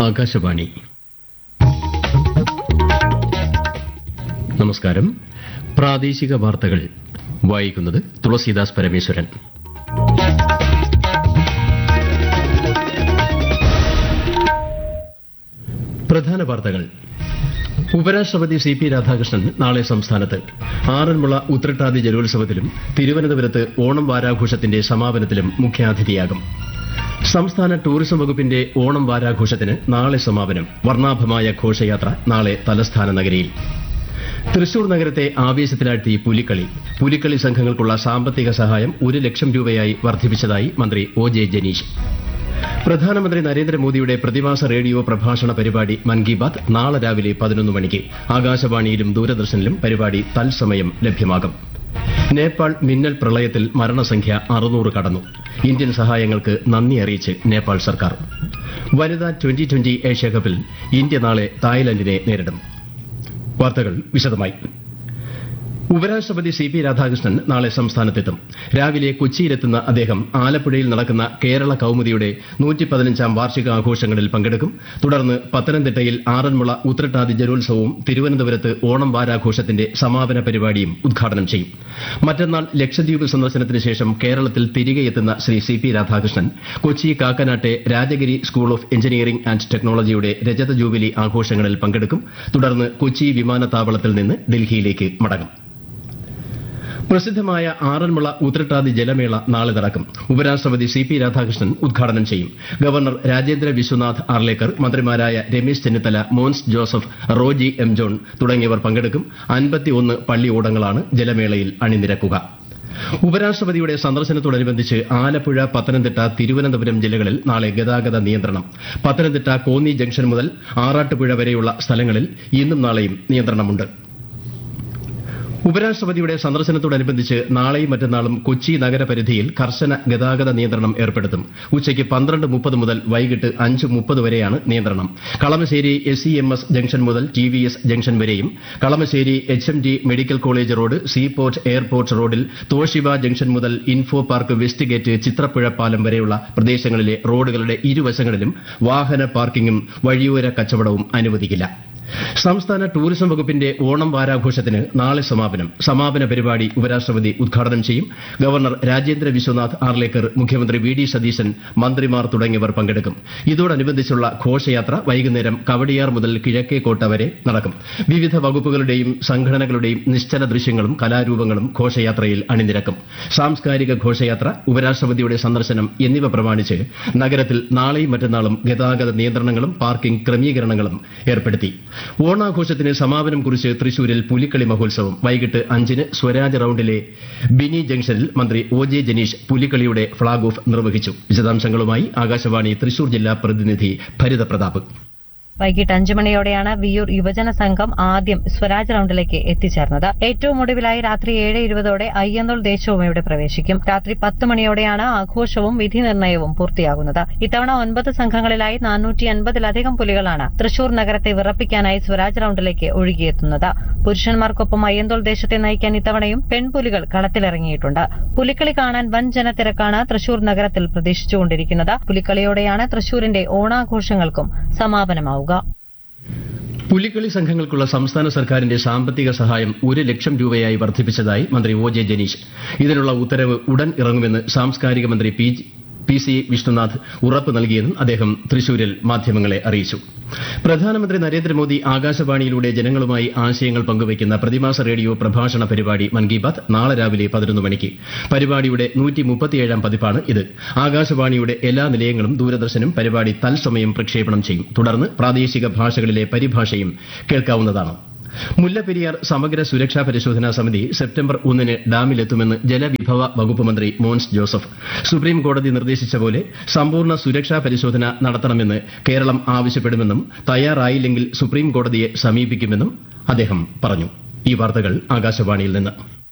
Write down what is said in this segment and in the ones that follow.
ആകാശവാണി നമസ്കാരം പ്രാദേശിക വാർത്തകൾ വായിക്കുന്നത് തുളസീദാസ് പരമേശ്വരൻ പ്രധാന വാർത്തകൾ ഉപരാഷ്ട്രപതി സി പി രാധാകൃഷ്ണൻ നാളെ സംസ്ഥാനത്ത് ആറന്മുള ഉത്രട്ടാതി ജലോത്സവത്തിലും തിരുവനന്തപുരത്ത് ഓണം വാരാഘോഷത്തിന്റെ സമാപനത്തിലും മുഖ്യാതിഥിയാകും സംസ്ഥാന ടൂറിസം വകുപ്പിന്റെ ഓണം വാരാഘോഷത്തിന് നാളെ സമാപനം വർണ്ണാഭമായ ഘോഷയാത്ര നാളെ തലസ്ഥാന നഗരിയിൽ തൃശൂർ നഗരത്തെ ആവേശത്തിലാഴ്ത്തി പുലിക്കളി പുലിക്കളി സംഘങ്ങൾക്കുള്ള സാമ്പത്തിക സഹായം ഒരു ലക്ഷം രൂപയായി വർദ്ധിപ്പിച്ചതായി മന്ത്രി ഒ ജെ ജനീഷ് പ്രധാനമന്ത്രി നരേന്ദ്രമോദിയുടെ പ്രതിമാസ റേഡിയോ പ്രഭാഷണ പരിപാടി മൻ കി ബാത് നാളെ രാവിലെ പതിനൊന്ന് മണിക്ക് ആകാശവാണിയിലും ദൂരദർശനിലും പരിപാടി തത്സമയം ലഭ്യമാകും നേപ്പാൾ മിന്നൽ പ്രളയത്തിൽ മരണസംഖ്യ അറുന്നൂറ് കടന്നു ഇന്ത്യൻ സഹായങ്ങൾക്ക് നന്ദി അറിയിച്ച് നേപ്പാൾ സർക്കാർ വനിതാ ട്വന്റി ട്വന്റി ഏഷ്യാകപ്പിൽ ഇന്ത്യ നാളെ തായ്ലൻഡിനെ നേരിടും വാർത്തകൾ വിശദമായി ഉപരാഷ്ട്രപതി സി പി രാധാകൃഷ്ണൻ നാളെ സംസ്ഥാനത്തെത്തും രാവിലെ കൊച്ചിയിലെത്തുന്ന അദ്ദേഹം ആലപ്പുഴയിൽ നടക്കുന്ന കേരള കൌമുദിയുടെ നൂറ്റിപ്പതിനഞ്ചാം വാർഷികാഘോഷങ്ങളിൽ പങ്കെടുക്കും തുടർന്ന് പത്തനംതിട്ടയിൽ ആറന്മുള ഉത്രട്ടാതി ജലോത്സവവും തിരുവനന്തപുരത്ത് ഓണം വാരാഘോഷത്തിന്റെ സമാപന പരിപാടിയും ഉദ്ഘാടനം ചെയ്യും മറ്റന്നാൾ ലക്ഷദ്വീപ് സന്ദർശനത്തിന് ശേഷം കേരളത്തിൽ തിരികെ എത്തുന്ന ശ്രീ സി പി രാധാകൃഷ്ണൻ കൊച്ചി കാക്കനാട്ടെ Rajagiri school of engineering and ടെക്നോളജിയുടെ രജത ജൂബിലി ആഘോഷങ്ങളിൽ പങ്കെടുക്കും തുടർന്ന് കൊച്ചി വിമാനത്താവളത്തിൽ നിന്ന് ഡൽഹിയിലേക്ക് മടങ്ങും പ്രസിദ്ധമായ ആറന്മുള ഉത്രട്ടാതി ജലമേള നാളെ നടക്കും ഉപരാഷ്ട്രപതി സി പി രാധാകൃഷ്ണൻ ഉദ്ഘാടനം ചെയ്യും ഗവർണർ രാജേന്ദ്ര വിശ്വനാഥ് ആർലേക്കർ മന്ത്രിമാരായ രമേശ് ചെന്നിത്തല മോൻസ് ജോസഫ് റോജി എം ജോൺ തുടങ്ങിയവർ പങ്കെടുക്കും അൻപത്തിയൊന്ന് പള്ളിയോടങ്ങളാണ് ജലമേളയിൽ അണിനിരക്കുക ഉപരാഷ്ട്രപതിയുടെ സന്ദർശനത്തോടനുബന്ധിച്ച് ആലപ്പുഴ പത്തനംതിട്ട തിരുവനന്തപുരം ജില്ലകളിൽ നാളെ ഗതാഗത നിയന്ത്രണം പത്തനംതിട്ട കോന്നി ജംഗ്ഷൻ മുതൽ ആറാട്ടുപുഴ വരെയുള്ള സ്ഥലങ്ങളിൽ ഇന്നും നാളെയും നിയന്ത്രണമുണ്ട് ഉപരാഷ്ട്രപതിയുടെ സന്ദർശനത്തോടനുബന്ധിച്ച് നാളെയും മറ്റന്നാളും കൊച്ചി നഗരപരിധിയിൽ കർശന ഗതാഗത നിയന്ത്രണം ഏർപ്പെടുത്തും ഉച്ചയ്ക്ക് പന്ത്രണ്ട് മുപ്പത് മുതൽ വൈകിട്ട് അഞ്ച് മുപ്പത് വരെയാണ് നിയന്ത്രണം Kalamassery S C M S junction മുതൽ ടി വി എസ് ജംഗ്ഷൻ വരെയും Kalamassery H M D medical college road seaport airport റോഡിൽ തോഷിബ ജംഗ്ഷൻ മുതൽ info park west gate Chitrapuzha പാലം വരെയുള്ള പ്രദേശങ്ങളിലെ റോഡുകളുടെ ഇരുവശങ്ങളിലും വാഹന പാർക്കിംഗും വഴിയോര കച്ചവടവും അനുവദിക്കില്ല സംസ്ഥാന ടൂറിസം വകുപ്പിന്റെ ഓണം വാരാഘോഷത്തിന് നാളെ സമാപനം സമാപന പരിപാടി ഉപരാഷ്ട്രപതി ഉദ്ഘാടനം ചെയ്യും ഗവർണർ രാജേന്ദ്ര വിശ്വനാഥ് ആർലേക്കർ മുഖ്യമന്ത്രി വി ഡി സതീശൻ മന്ത്രിമാർ തുടങ്ങിയവർ പങ്കെടുക്കും ഇതോടനുബന്ധിച്ചുള്ള ഘോഷയാത്ര വൈകുന്നേരം കവടിയാർ മുതൽ കിഴക്കേക്കോട്ട വരെ നടക്കും വിവിധ വകുപ്പുകളുടെയും സംഘടനകളുടെയും നിശ്ചല ദൃശ്യങ്ങളും കലാരൂപങ്ങളും ഘോഷയാത്രയിൽ അണിനിരക്കും സാംസ്കാരിക ഘോഷയാത്ര ഉപരാഷ്ട്രപതിയുടെ സന്ദർശനം എന്നിവ പ്രമാണിച്ച് നഗരത്തിൽ നാളെയും മറ്റന്നാളും ഗതാഗത നിയന്ത്രണങ്ങളും പാർക്കിംഗ് ക്രമീകരണങ്ങളും ഏർപ്പെടുത്തി ഓണാഘോഷത്തിന് സമാപനം കുറിച്ച് തൃശൂരിൽ പുലിക്കളി മഹോത്സവം വൈകിട്ട് അഞ്ചിന് സ്വരാജ് റൌണ്ടിലെ ബിനി ജംഗ്ഷനിൽ മന്ത്രി ഒ ജെ ജനീഷ് പുലിക്കളിയുടെ ഫ്ളാഗ് ഓഫ് നിർവഹിച്ചു വിശദാംശങ്ങളുമായി ആകാശവാണി തൃശൂർ ജില്ലാ പ്രതിനിധി ഭരിത പ്രതാപ് വൈകിട്ട് അഞ്ചു മണിയോടെയാണ് വിയൂർ യുവജന സംഘം ആദ്യം സ്വരാജ് റൌണ്ടിലേക്ക് എത്തിച്ചേർന്നത് ഏറ്റവും ഒടുവിലായി രാത്രി ഏഴ് ഇരുപതോടെ അയ്യന്തോൾ ദേശവും ഇവിടെ പ്രവേശിക്കും രാത്രി പത്ത് മണിയോടെയാണ് ആഘോഷവും വിധി നിർണയവും പൂർത്തിയാകുന്നത് ഇത്തവണ ഒൻപത് സംഘങ്ങളിലായി നാനൂറ്റി അൻപതിലധികം പുലികളാണ് തൃശൂർ നഗരത്തെ വിറപ്പിക്കാനായി സ്വരാജ് റൌണ്ടിലേക്ക് ഒഴുകിയെത്തുന്നത് പുരുഷന്മാർക്കൊപ്പം അയ്യന്തോൾ ദേശത്തെ നയിക്കാൻ ഇത്തവണയും പെൺപുലികൾ കളത്തിലിറങ്ങിയിട്ടുണ്ട് പുലിക്കളി കാണാൻ വൻ ജനത്തിരക്കാണ് തൃശൂർ നഗരത്തിൽ പ്രതീക്ഷിച്ചുകൊണ്ടിരിക്കുന്നത് പുലിക്കളിയോടെയാണ് തൃശൂരിന്റെ ഓണാഘോഷങ്ങൾക്കും സമാപനമാവുക പുലിക്കളി സംഘങ്ങൾക്കുള്ള സംസ്ഥാന സർക്കാരിന്റെ സാമ്പത്തിക സഹായം ഒരു ലക്ഷം രൂപയായി വർദ്ധിപ്പിച്ചതായി മന്ത്രി ഒ ജെ ജനീഷ് ഇതിനുള്ള ഉത്തരവ് ഉടൻ ഇറങ്ങുമെന്ന് സാംസ്കാരിക മന്ത്രി പി പി സി വിഷ്ണുനാഥ് ഉറപ്പ് നൽകിയെന്നും അദ്ദേഹം തൃശൂരിൽ മാധ്യമങ്ങളെ അറിയിച്ചു പ്രധാനമന്ത്രി നരേന്ദ്രമോദി ആകാശവാണിയിലൂടെ ജനങ്ങളുമായി ആശയങ്ങൾ പങ്കുവയ്ക്കുന്ന പ്രതിമാസ റേഡിയോ പ്രഭാഷണ പരിപാടി മൻ കി ബാത് നാളെ രാവിലെ പതിനൊന്ന് മണിക്ക് പരിപാടിയുടെ നൂറ്റി മുപ്പത്തിയേഴാം പതിപ്പാണ് ഇത് ആകാശവാണിയുടെ എല്ലാ നിലയങ്ങളും ദൂരദർശനും പരിപാടി തത്സമയം പ്രക്ഷേപണം ചെയ്യും തുടർന്ന് പ്രാദേശിക ഭാഷകളിലെ പരിഭാഷയും കേൾക്കാവുന്നതാണ് മുല്ലപ്പെരിയാർ സമഗ്ര സുരക്ഷാ പരിശോധനാ സമിതി സെപ്റ്റംബർ ഒന്നിന് ഡാമിലെത്തുമെന്ന് ജലവിഭവ വകുപ്പ് മന്ത്രി മോൻസ് ജോസഫ് സുപ്രീം കോടതി നിർദ്ദേശിച്ച പോലെ സമ്പൂർണ്ണ സുരക്ഷാ പരിശോധന നടത്തണമെന്ന് കേരളം ആവശ്യപ്പെടുമെന്നും തയ്യാറായില്ലെങ്കിൽ സുപ്രീം കോടതിയെ സമീപിക്കുമെന്നും അദ്ദേഹം പറഞ്ഞു ഈ വാർത്തകൾ ആകാശവാണിയിൽ നിന്ന്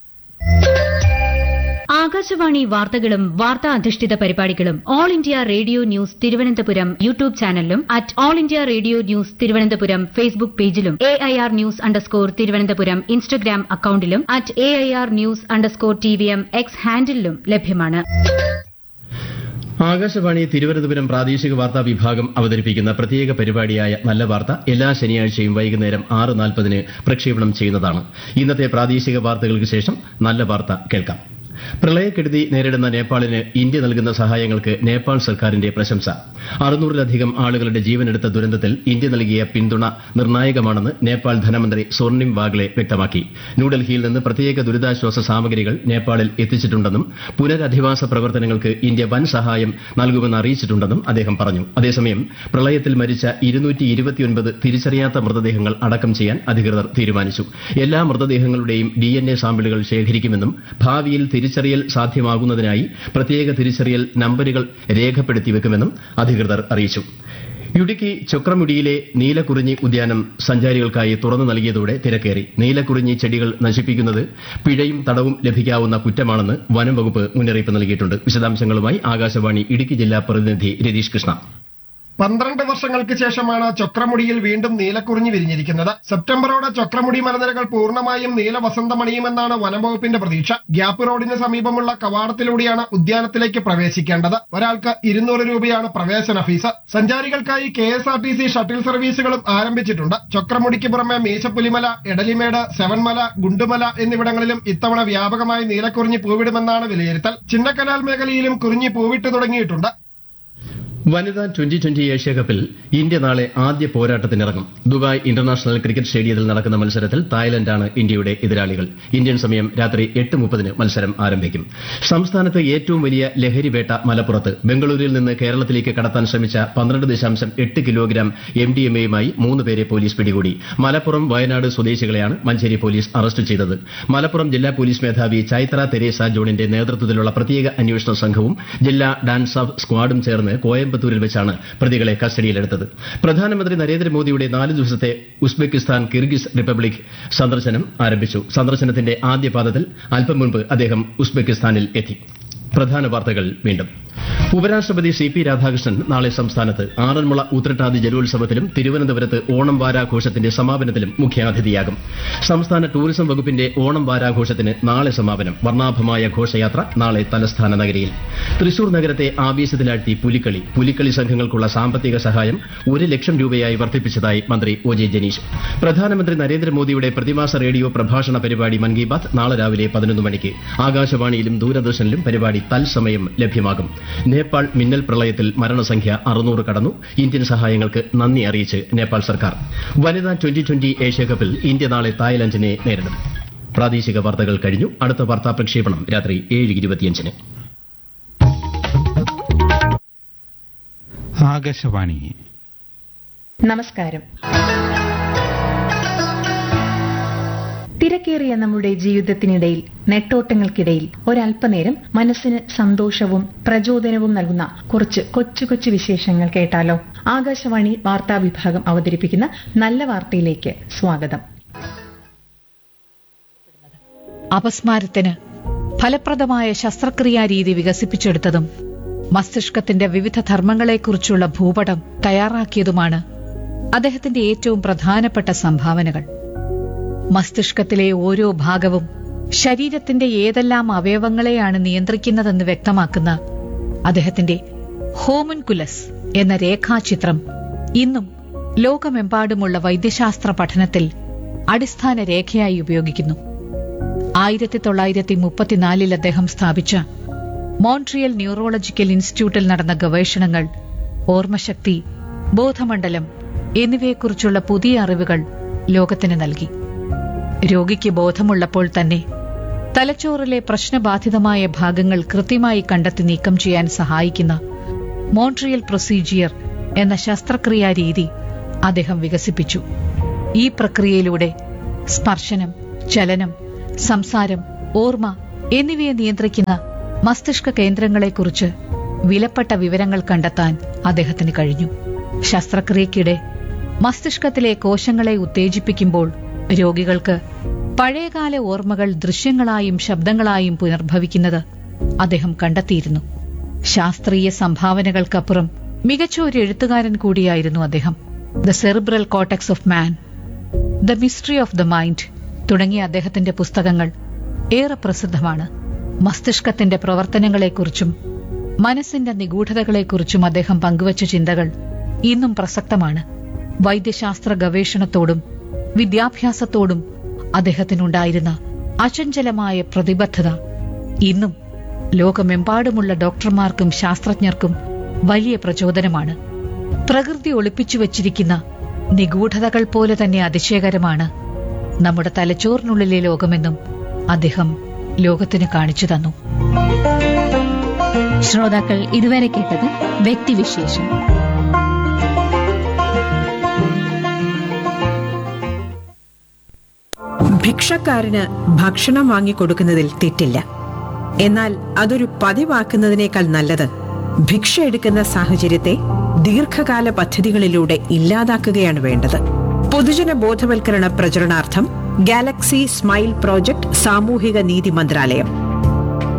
ആകാശവാണി വാർത്തകളും വാർത്താ അധിഷ്ഠിത പരിപാടികളും all India radio news Thiruvananthapuram YouTube ചാനലിലും at all India radio news Thiruvananthapuram Facebook പേജിലും A I R news underscore Thiruvananthapuram Instagram അക്കൌണ്ടിലും at A I R news underscore T V M X ഹാൻഡിലും ലഭ്യമാണ് ആകാശവാണി തിരുവനന്തപുരം പ്രാദേശിക വാർത്താ വിഭാഗം അവതരിപ്പിക്കുന്ന പ്രത്യേക പരിപാടിയായ നല്ല വാർത്ത എല്ലാ ശനിയാഴ്ചയും വൈകുന്നേരം ആറ് നാൽപ്പതിന് പ്രക്ഷേപണം ചെയ്യുന്നതാണ് ഇന്നത്തെ പ്രാദേശിക വാർത്തകൾക്ക് ശേഷം നല്ല വാർത്ത കേൾക്കാം പ്രളയക്കെടുതി നേരിടുന്ന നേപ്പാളിന് ഇന്ത്യ നൽകുന്ന സഹായങ്ങൾക്ക് നേപ്പാൾ സർക്കാരിന്റെ പ്രശംസ അറുന്നൂറിലധികം ആളുകളുടെ ജീവനെടുത്ത ദുരന്തത്തിൽ ഇന്ത്യ നൽകിയ പിന്തുണ നിർണായകമാണെന്ന് നേപ്പാൾ ധനമന്ത്രി സ്വർണിം വാഗ്ലെ വ്യക്തമാക്കി ന്യൂഡൽഹിയിൽ നിന്ന് പ്രത്യേക ദുരിതാശ്വാസ സാമഗ്രികൾ നേപ്പാളിൽ എത്തിച്ചിട്ടുണ്ടെന്നും പുനരധിവാസ പ്രവർത്തനങ്ങൾക്ക് ഇന്ത്യ വൻ സഹായം നൽകുമെന്ന് അറിയിച്ചിട്ടുണ്ടെന്നും അദ്ദേഹം പറഞ്ഞു അതേസമയം പ്രളയത്തിൽ മരിച്ച തിരിച്ചറിയാത്ത മൃതദേഹങ്ങൾ അടക്കം ചെയ്യാൻ അധികൃതർ തീരുമാനിച്ചു എല്ലാ മൃതദേഹങ്ങളുടെയും ഡിഎൻഎ സാമ്പിളുകൾ ശേഖരിക്കുമെന്നും ഭാവിയിൽ തിരിച്ചറിയൽ സാധ്യമാകുന്നതിനായി പ്രത്യേക തിരിച്ചറിയൽ നമ്പരുകൾ രേഖപ്പെടുത്തി വെക്കുമെന്നും അധികൃതർ അറിയിച്ചു ഇടുക്കി ചൊക്രമുടിയിലെ നീലക്കുറിഞ്ഞി ഉദ്യാനം സഞ്ചാരികൾക്കായി തുറന്നു നൽകിയതോടെ തിരക്കേറി നീലക്കുറിഞ്ഞി ചെടികൾ നശിപ്പിക്കുന്നത് പിഴയും തടവും ലഭിക്കാവുന്ന കുറ്റമാണെന്ന് വനം വകുപ്പ് മുന്നറിയിപ്പ് നൽകിയിട്ടുണ്ട് വിശദാംശങ്ങളുമായി ആകാശവാണി ഇടുക്കി ജില്ലാ പ്രതിനിധി രതീഷ് കൃഷ്ണ പന്ത്രണ്ട് വർഷങ്ങൾക്ക് ശേഷമാണ് ചൊക്രമുടിയിൽ വീണ്ടും നീലക്കുറിഞ്ഞി വിരിഞ്ഞിരിക്കുന്നത് സെപ്റ്റംബറോടെ ചൊക്രമുടി മലനിരകൾ പൂർണ്ണമായും നീല വസന്തമണിയുമെന്നാണ് വനംവകുപ്പിന്റെ പ്രതീക്ഷ ഗ്യാപ്പ് റോഡിന് സമീപമുള്ള കവാടത്തിലൂടെയാണ് ഉദ്യാനത്തിലേക്ക് പ്രവേശിക്കേണ്ടത് ഒരാൾക്ക് ഇരുന്നൂറ് രൂപയാണ് പ്രവേശന ഫീസ് സഞ്ചാരികൾക്കായി K S R T C shuttle സർവീസുകളും ആരംഭിച്ചിട്ടുണ്ട് ചൊക്രമുടിക്ക് പുറമെ മീശപ്പുലിമല എടലിമേട് സെവൻമല ഗുണ്ടുമല എന്നിവിടങ്ങളിലും ഇത്തവണ വ്യാപകമായി നീലക്കുറിഞ്ഞി പൂവിടുമെന്നാണ് വിലയിരുത്തൽ ചിന്നക്കനാൽ മേഖലയിലും കുറിഞ്ഞി പൂവിട്ട് തുടങ്ങിയിട്ടുണ്ട് വനിതാ ട്വന്റി ട്വന്റി ഏഷ്യാകപ്പിൽ ഇന്ത്യ നാളെ ആദ്യ പോരാട്ടത്തിനിറങ്ങും ദുബായ് ഇന്റർനാഷണൽ ക്രിക്കറ്റ് സ്റ്റേഡിയത്തിൽ നടക്കുന്ന മത്സരത്തിൽ തായ്ലൻഡാണ് ഇന്ത്യയുടെ എതിരാളികൾ ഇന്ത്യൻ സമയം രാത്രി എട്ട് മുപ്പതിന് മത്സരം ആരംഭിക്കും സംസ്ഥാനത്ത് ഏറ്റവും വലിയ ലഹരിവേട്ട മലപ്പുറത്ത് ബംഗളൂരുവിൽ നിന്ന് കേരളത്തിലേക്ക് കടത്താൻ ശ്രമിച്ച പന്ത്രണ്ട് ദശാംശം എട്ട് കിലോഗ്രാം എം ഡി എം എയുമായി മൂന്ന് പേരെ പോലീസ് പിടികൂടി മലപ്പുറം വയനാട് സ്വദേശികളെയാണ് മഞ്ചേരി പോലീസ് അറസ്റ്റ് ചെയ്തത് മലപ്പുറം ജില്ലാ പോലീസ് മേധാവി ചൈത്ര തെരേസ ജോണിന്റെ നേതൃത്വത്തിലുള്ള പ്രത്യേക അന്വേഷണ സംഘവും ജില്ലാ ഡാൻസ് ഓഫ് സ്ക്വാഡും ചേർന്ന് കോയമ്പത്തൂരിൽ വെച്ചാണ് പ്രതികളെ കസ്റ്റഡിയിലെടുത്തത് പ്രധാനമന്ത്രി നരേന്ദ്രമോദിയുടെ നാല് ദിവസത്തെ ഉസ്ബെക്കിസ്ഥാൻ കിർഗിസ് റിപ്പബ്ലിക് സന്ദർശനം ആരംഭിച്ചു സന്ദർശനത്തിന്റെ ആദ്യ പാദത്തിൽ അല്പം മുൻപ് അദ്ദേഹം ഉസ്ബെക്കിസ്ഥാനിൽ എത്തി പ്രധാന വാർത്തകൾ വീണ്ടും ഉപരാഷ്ട്രപതി സി പി രാധാകൃഷ്ണൻ നാളെ സംസ്ഥാനത്ത് ആറന്മുള ഉത്രട്ടാതി ജലോത്സവത്തിലും തിരുവനന്തപുരത്ത് ഓണം വാരാഘോഷത്തിന്റെ സമാപനത്തിലും മുഖ്യാതിഥിയാകും സംസ്ഥാന ടൂറിസം വകുപ്പിന്റെ ഓണം വാരാഘോഷത്തിന് നാളെ സമാപനം വർണ്ണാഭമായ ഘോഷയാത്ര നാളെ തലസ്ഥാന നഗരിയിൽ തൃശൂർ നഗരത്തെ ആവേശത്തിലാഴ്ത്തി പുലിക്കളി പുലിക്കളി സംഘങ്ങൾക്കുള്ള സാമ്പത്തിക സഹായം ഒരു ലക്ഷം രൂപയായി വർദ്ധിപ്പിച്ചതായി മന്ത്രി ഒ ജെ ജനീഷ് പ്രധാനമന്ത്രി നരേന്ദ്രമോദിയുടെ പ്രതിമാസ റേഡിയോ പ്രഭാഷണ പരിപാടി മൻ കി ബാത് നാളെ രാവിലെ പതിനൊന്ന് മണിക്ക് ആകാശവാണിയിലും ദൂരദർശനിലും പരിപാടി തത്സമയം ലഭ്യമാകും നേപ്പാൾ മിന്നൽ പ്രളയത്തിൽ മരണസംഖ്യ അറുന്നൂറ് കടന്നു ഇന്ത്യൻ സഹായങ്ങൾക്ക് നന്ദി അറിയിച്ച് നേപ്പാൾ സർക്കാർ വനിതാ ട്വന്റി ട്വന്റി ഏഷ്യാകപ്പിൽ ഇന്ത്യ നാളെ തായ്ലൻഡിനെ നേരിടും പ്രാദേശിക വാർത്തകൾ കഴിഞ്ഞു അടുത്ത വാർത്താ പ്രക്ഷേപണം രാത്രി ഏഴ് ഇരുപത്തിയഞ്ചിന് ആകാശവാണി നമസ്കാരം തിരക്കേറിയ നമ്മുടെ ജീവിതത്തിനിടയിൽ നെട്ടോട്ടങ്ങൾക്കിടയിൽ ഒരല്പനേരം മനസ്സിന് സന്തോഷവും പ്രചോദനവും നൽകുന്ന കുറച്ച് കൊച്ചു കൊച്ചു വിശേഷങ്ങൾ കേട്ടാലോ ആകാശവാണി വാർത്താ വിഭാഗം അവതരിപ്പിക്കുന്ന നല്ല വാർത്തയിലേക്ക് സ്വാഗതം അപസ്മാരത്തിന് ഫലപ്രദമായ ശസ്ത്രക്രിയാ രീതി വികസിപ്പിച്ചെടുത്തതും മസ്തിഷ്കത്തിന്റെ വിവിധ ധർമ്മങ്ങളെക്കുറിച്ചുള്ള ഭൂപടം തയ്യാറാക്കിയതുമാണ് അദ്ദേഹത്തിന്റെ ഏറ്റവും പ്രധാനപ്പെട്ട സംഭാവനകൾ മസ്തിഷ്കത്തിലെ ഓരോ ഭാഗവും ശരീരത്തിന്റെ ഏതെല്ലാം അവയവങ്ങളെയാണ് നിയന്ത്രിക്കുന്നതെന്ന് വ്യക്തമാക്കുന്ന അദ്ദേഹത്തിന്റെ ഹോമൻകുലസ് എന്ന രേഖാചിത്രം ഇന്നും ലോകമെമ്പാടുമുള്ള വൈദ്യശാസ്ത്ര പഠനത്തിൽ അടിസ്ഥാന രേഖയായി ഉപയോഗിക്കുന്നു ആയിരത്തി തൊള്ളായിരത്തി മുപ്പത്തിനാലിൽ അദ്ദേഹം സ്ഥാപിച്ച മോൺട്രിയൽ ന്യൂറോളജിക്കൽ ഇൻസ്റ്റിറ്റ്യൂട്ടിൽ നടന്ന ഗവേഷണങ്ങൾ ഓർമ്മശക്തി ബോധമണ്ഡലം എന്നിവയെക്കുറിച്ചുള്ള പുതിയ അറിവുകൾ ലോകത്തിന് നൽകി രോഗിക്ക് ബോധമുള്ളപ്പോൾ തന്നെ തലച്ചോറിലെ പ്രശ്നബാധിതമായ ഭാഗങ്ങൾ കൃത്യമായി കണ്ടെത്തി നീക്കം ചെയ്യാൻ സഹായിക്കുന്ന മോൺട്രിയൽ പ്രൊസീജിയർ എന്ന ശസ്ത്രക്രിയാ രീതി അദ്ദേഹം വികസിപ്പിച്ചു ഈ പ്രക്രിയയിലൂടെ സ്പർശനം ചലനം സംസാരം ഓർമ്മ എന്നിവയെ നിയന്ത്രിക്കുന്ന മസ്തിഷ്ക കേന്ദ്രങ്ങളെക്കുറിച്ച് വിലപ്പെട്ട വിവരങ്ങൾ കണ്ടെത്താൻ അദ്ദേഹത്തിന് കഴിഞ്ഞു ശസ്ത്രക്രിയക്കിടെ മസ്തിഷ്കത്തിലെ കോശങ്ങളെ ഉത്തേജിപ്പിക്കുമ്പോൾ രോഗികൾക്ക് പഴയകാല ഓർമ്മകൾ ദൃശ്യങ്ങളായും ശബ്ദങ്ങളായും പുനർഭവിക്കുന്നത് അദ്ദേഹം കണ്ടെത്തിയിരുന്നു ശാസ്ത്രീയ സംഭാവനകൾക്കപ്പുറം മികച്ച ഒരു എഴുത്തുകാരൻ കൂടിയായിരുന്നു അദ്ദേഹം the cerebral cortex of man the mystery of the mind തുടങ്ങിയ അദ്ദേഹത്തിന്റെ പുസ്തകങ്ങൾ ഏറെ പ്രസിദ്ധമാണ് മസ്തിഷ്കത്തിന്റെ പ്രവർത്തനങ്ങളെക്കുറിച്ചും മനസ്സിന്റെ നിഗൂഢതകളെക്കുറിച്ചും അദ്ദേഹം പങ്കുവച്ച ചിന്തകൾ ഇന്നും പ്രസക്തമാണ് വൈദ്യശാസ്ത്ര ഗവേഷണത്തോടും വിദ്യാഭ്യാസത്തോടും അദ്ദേഹത്തിനുണ്ടായിരുന്ന അചഞ്ചലമായ പ്രതിബദ്ധത ഇന്നും ലോകമെമ്പാടുമുള്ള ഡോക്ടർമാർക്കും ശാസ്ത്രജ്ഞർക്കും വലിയ പ്രചോദനമാണ് പ്രകൃതി ഒളിപ്പിച്ചു വച്ചിരിക്കുന്ന നിഗൂഢതകൾ പോലെ തന്നെ അതിശയകരമാണ് നമ്മുടെ തലച്ചോറിനുള്ളിലെ ലോകമെന്നും അദ്ദേഹം ലോകത്തിന് കാണിച്ചു തന്നു ശ്രോതാക്കൾ ഇതുവരെ കേട്ടത് വ്യക്തിവിശേഷം ഭിക്ഷക്കാരന് ഭക്ഷണം വാങ്ങിക്കൊടുക്കുന്നതിൽ തെറ്റില്ല എന്നാൽ അതൊരു പതിവാക്കുന്നതിനേക്കാൾ നല്ലത് ഭിക്ഷ എടുക്കുന്ന സാഹചര്യത്തെ ദീർഘകാല പദ്ധതികളിലൂടെ ഇല്ലാതാക്കുകയാണ് വേണ്ടത് പൊതുജന ബോധവൽക്കരണ പ്രചരണാർത്ഥം ഗാലക്സി സ്മൈൽ പ്രോജക്ട് സാമൂഹിക നീതി മന്ത്രാലയം